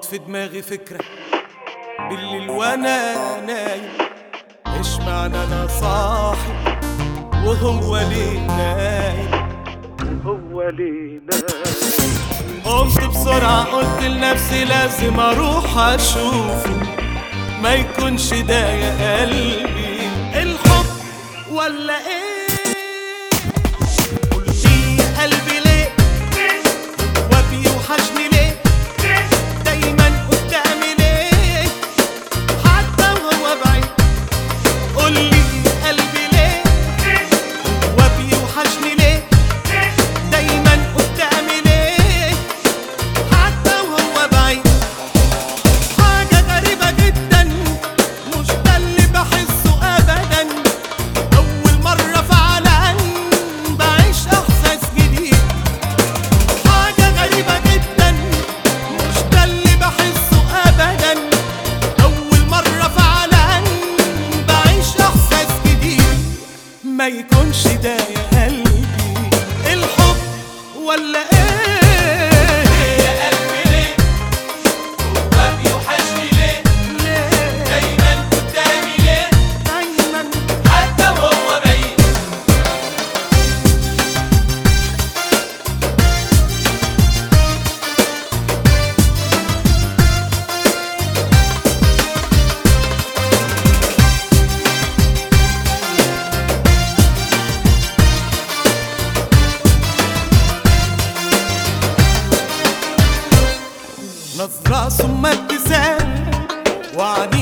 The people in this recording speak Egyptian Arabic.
في دماغي فكرة بالليل وانا نايم ايش معنى انا صاحي وهو ليه نايم هو ليه نايم قمت بسرعة قلت لنفسي لازم اروح اشوفه ما يكونش ده يا قلبي الحب ولا ايه قولي يا قلبي ليه وبيوحشني ليه دايما قدامي ليه حتى وهو بعيد قولي يا قلبي ليه وبيوحشني ليه دايما قدامي ليه حتى وهو بعيد حاجة غريبة جدا مش ده اللي بحسه أبدا أول مرة فعلا بعيش إحساس جديد حاجة غريبة جدا مش ده اللي بحسه أبدا أول مرة فعلا بعيش إحساس جديد ما يكونش ده يا قلبي الحب ولا إيه يا قلبي ليه وبيوحشني ليه ليه دايما قدامي ليه دايما حتى وهو بعيد نظرة ثم ابتسام وعني